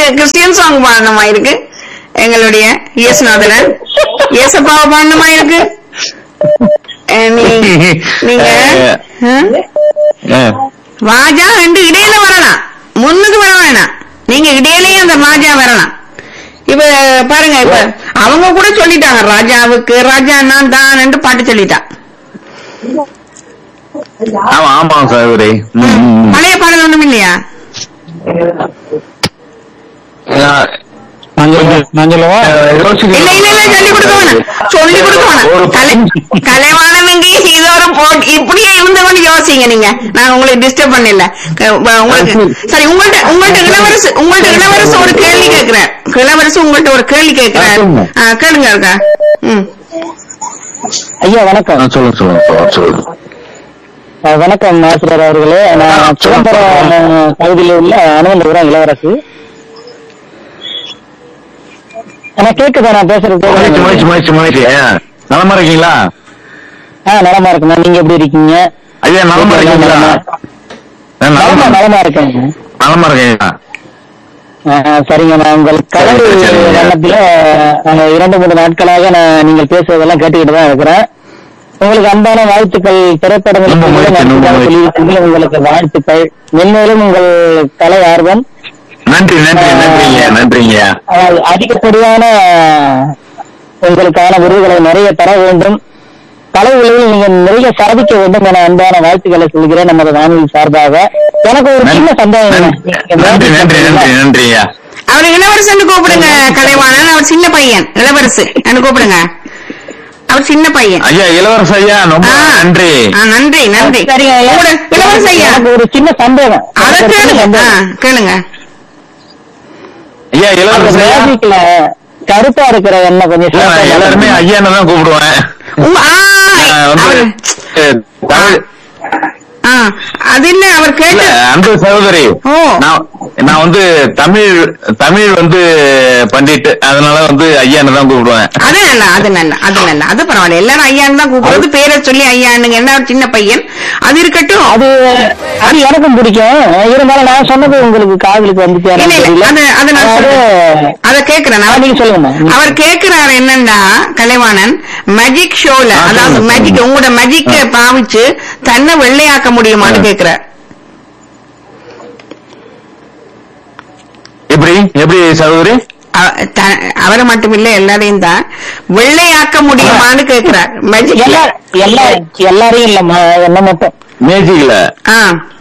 Christian song பாடணுமா இருக்கு எங்களுடைய இயேசுநாதன் இயேசப்பாவை பாடணுமா இருக்கு அஹ் நீ- நீங்க ஆ? அஹ், வாஜா ரெண்டு இடையில வரலாம் முன்னுக்கு வர வேணாம் நீங்க இடையிலயும் அந்த வாஜா வரலாம் இப்ப பாருங்க இப்ப அவங்க கூட சொல்லிட்டாங்க ராஜாவுக்கு ராஜா நான் தான் பாட்டு சொல்லிட்டா ஆமா ஆமா சகோதரி ம், ம், ம். பழைய பாடல் ஒண்ணும் இல்லையா நான் மஞ்சள் மஞ்சளவா அஹ், யோசிக்கிறேன். இல்ல இல்ல இல்ல சொல்லி கொடுக்க வேணாம் சொல்லி கொடுக்க ஒரு வேணாம் கலை கலைவாணனுங்க இது ஒரு போட் இப்படியே இருந்து கொண்டு யோசிங்க நீங்க நான் உங்களுக்கு டிஸ்டர்ப் பண்ணல க- உ- உங்களுக்கு சரி உங்கள்ட்ட உங்கள்ட்ட இளவரசு உங்கள்ட்ட இளவரசு ஒரு கேள்வி கேட்கிறேன் இளவரசு உங்கள்ட்ட ஒரு கேள்வி கேட்கிறார் ஆ, கேளுங்க இருக்கா ம் ஐயா வணக்கம் ஆ, சொல்லுங்க சொல்லுங்க சொல்லுங்க, சொல்லுங்க அஹ், வணக்கம் ஆசிரியர் அவர்களே நான் சிதம்பரம் அஹ், பகுதியில் உள்ள அனுமந்தபுரம் இளவரசு நான் கேக்குதா நான் பேசுறது முயற்சி முயற்சி கேக்குதா? முயற்சி முயற்சி நலமா இருக்கீங்களா ஆ நலமா இருக்குண்ணா நீங்க எப்படி இருக்கீங்க ஐயா நலமா இருக்கீங்களா நான் நலமா நலமா நலமா இருக்கேன் நலமா இருக்கீங்களா ஆஹ் சரிங்க நான் உங்கள் கடல் சரி, சரிங்க. வண்ணத்துல அஹ், இரண்டு மூணு நாட்களாக நான் நீங்கள் பேசுவதெல்லாம் கேட்டுக்கிட்டு தான் இருக்கிறேன் உங்களுக்கு அன்பான வாழ்த்துக்கள் திரைப்படங்களுக்கு ரொம்ப கூட மகிழ்ச்சி, ரொம்ப நன்றியாக மகிழ்ச்சி. சொல்லியிருக்கீங்க உங்களுக்கு வாழ்த்துக்கள் மென்மேலும் உங்கள் கலை ஆர்வம் நன்றி நன்றி நன்றிங்க நன்றிங்க அஹ், அதிகப்படியான உங்களுக்கான விருதுகளை நிறைய தர வேண்டும் கலை உலகில் நீங்க நிறைய சாதிக்க வேண்டும் என அன்பான வாழ்த்துக்களை சொல்கிறேன் நமது வானொலி சார்பாக எனக்கு ஒரு சின்ன சந்தேகம் நன்றி நன்றி நன்றி நன்றி நன்றியா அவர் இளவரசன் கூப்பிடுங்க கலைவாணன் அவர் சின்ன பையன் இளவரசு என்று கூப்பிடுங்க அவர் சின்ன பையன் ஐயா இளவரச ஐயா ரொம்ப ஆ. நன்றி ஆ, நன்றி நன்றி சரிங்க ஐயா. உங்களோட இளவரசு ஐயா எனக்கு ஒரு சின்ன சந்தேகம் அதை எனக்கு ஒரு சின்ன கேளுங்க ஆ, சந்தேகம். கேளுங்க ஐயா அந்த இளவரச ஐயா மேஜிக்ல கருப்பா இருக்கிற என்ன கொஞ்சம் இல்ல, நான் சிறப்பா எல்லாருமே சொல்லுங்க. ஐயான்னு தான் கூப்பிடுவேன் உங்க ஆ, நான் வந்து அவரு- அஹ், தமிழ் ஆ, அது இல்ல அவர் இல்ல கேட்டு அன்பு சகோதரி ஓ. நான் நான் வந்து தமிழ் தமிழ் வந்து பண்டிட் அதனால வந்து ஐயான்னு தான் கூப்பிடுவேன் அது நல்ல அது நல்ல அது நல்ல அது பரவாயில்ல எல்லாரும் ஐயான்னு தான் கூப்பிடுறது பேரை சொல்லி ஐயானுங்க என்ன ஒரு சின்ன பையன் அது இருக்கட்டும் அது அது எனக்கும் பிடிக்கும் இருந்தாலும் நான் சொன்னது உங்களுக்கு காதலுக்கு வந்துச்சு இல்ல, இல்ல, அது அது நான் சொல்றேன். அத கேக்குறேன் ஆ, அவர் நீங்க சொல்லுங்கம்மா. அவர் கேக்குறாரு என்னன்னா கலைவாணன் மேஜிக் ஷோல ஆ, அதாவது சொல்லுங்க, மேஜிக் சொல்லுங்க. உங்களோட மேஜிக்க ஆ. பாவிச்சு தன்னை வெள்ளையாக்க முடியுமான்னு ஆ. கேக்குறார் எப்படி எப்படி சகோதரி அவ- த- அவரை மட்டும் இல்ல எல்லாரையும் தான் வெள்ளையாக்க முடியுமான்னு கேக்குறார் மேஜிக் எல்லா எல்லா எல்லாரையும் இல்லம்மா என்ன மட்டும் மேஜிக்ல ஆ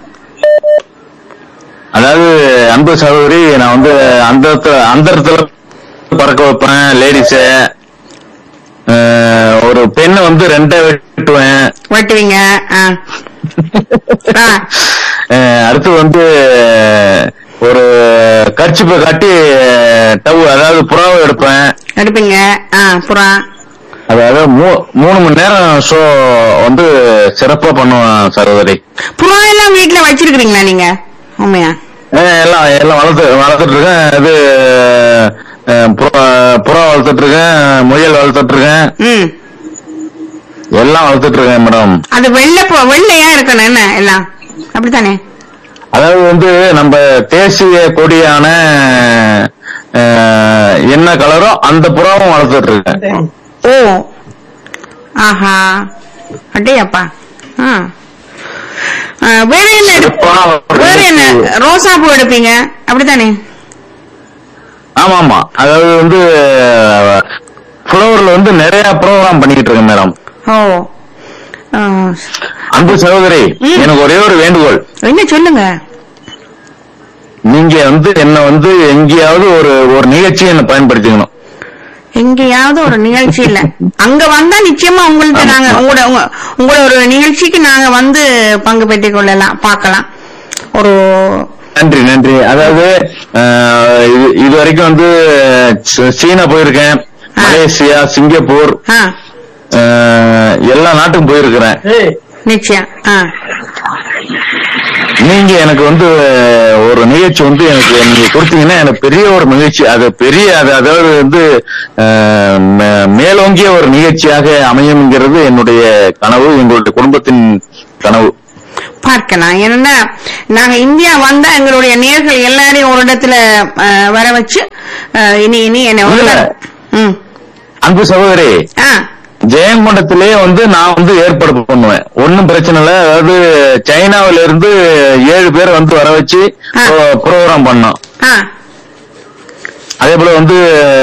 அதாவது அன்பு சகோதரி நான் வந்து அந்த அந்த இடத்துல பறக்க வைப்பேன் லேடிஸ ஒரு பெண்ணை வந்து ரெண்டா வெட்டுவேன் வெட்டுவீங்க ஆ. ஆ. அஹ், அடுத்து வந்து ஒரு கர்ச்சிப்பை காட்டி டவு அதாவது புறாவை எடுப்பேன் எடுப்பீங்க ஆ புறா அதாவது மூ- மூணு மணி நேரம் ஷோ வந்து சிறப்பா பண்ணுவேன் சகோதரி புறா எல்லாம் வீட்டுல வச்சிருக்கீங்களா நீங்க உண்மையா அஹ் எல்லாம் எல்லாம் வளர்த்து வளர்த்துட்டு இருக்கேன் இது அஹ், புறா புறா வளர்த்துட்டு இருக்கேன் முயல் வளர்த்துட்டு இருக்கேன் ம் எல்லாம் வளர்த்துட்டு இருக்கேன் மேடம் அது வெள்ளை பு- வெள்ளையா இருக்கணும் என்ன எல்லாம் அப்படித்தானே அதாவது வந்து நம்ம தேசிய கொடியான அஹ், என்ன கலரோ அந்த புறாவும் வளர்த்துட்டு இருக்கேன் ஓ ஆஹா அட்டையாப்பா ஆ ஆ, வேற என்ன எடு- சிறப்பா வேற என்ன ரோசா பூ எடுப்பீங்க அப்படித்தானே ஆமா ஆமா அதாவது வந்து ஃப்ளவர்ல வந்து நிறைய ப்ரோக்ராம் பண்ணிக்கிட்டு இருக்கேன் மேடம் ஓ ஆ, அன்பு சகோதரி ம். எனக்கு ஒரே ஒரு வேண்டுகோள் என்ன சொல்லுங்க நீங்க வந்து என்ன வந்து எங்கேயாவது ஒரு ஒரு நிகழ்ச்சியை என்ன பயன்படுத்திக்கணும் எங்கேயாவது ஒரு நிகழ்ச்சி இல்ல அங்க வந்தா நிச்சயமா உங்கள்ட்ட ஆமா. நாங்க உங்களோட உங்க- உங்களோட ஒரு நிகழ்ச்சிக்கு நாங்க வந்து பங்கு பெற்றுக் கொள்ளலாம் பார்க்கலாம் ஒரு நன்றி நன்றி அதாவது அஹ், இது- இது வரைக்கும் வந்து சீ- சீனா போயிருக்கேன் ஆ. மலேசியா சிங்கப்பூர் ஆ அஹ், எல்லா நாட்டுக்கும் போயிருக்கிறேன் நிச்சயம் ஆ நீங்க எனக்கு வந்து ஒரு நிகழ்ச்சி வந்து எனக்கு நீங்க கொடுத்தீங்கன்னா எனக்கு பெரிய ஒரு நிகழ்ச்சி அது பெரிய அது அதாவது வந்து அஹ், மே- மேலோங்கிய ஒரு நிகழ்ச்சியாக அமையும்ங்கிறது என்னுடைய கனவு எங்களுடைய குடும்பத்தின் கனவு பார்க்கலாம் ஏன்னா நாங்க இந்தியா வந்தா எங்களுடைய நேர்கள் எல்லாரையும் ஒரு இடத்துல அஹ், வர வச்சு அஹ், இனி இனி என்ன ஒரு இல்ல. ம் அன்பு சகோதரி ஆ ஜெயங்கொண்டத்திலே வந்து நான் வந்து ஏற்பாடு பண்ணுவேன் ஒன்னும் பிரச்சனை இல்ல அதாவது சைனாவில இருந்து ஏழு பேரை வந்து வர வச்சு ஆ. ப்ரோக்ராம் பண்ணோம் ஆ அதே போல வந்து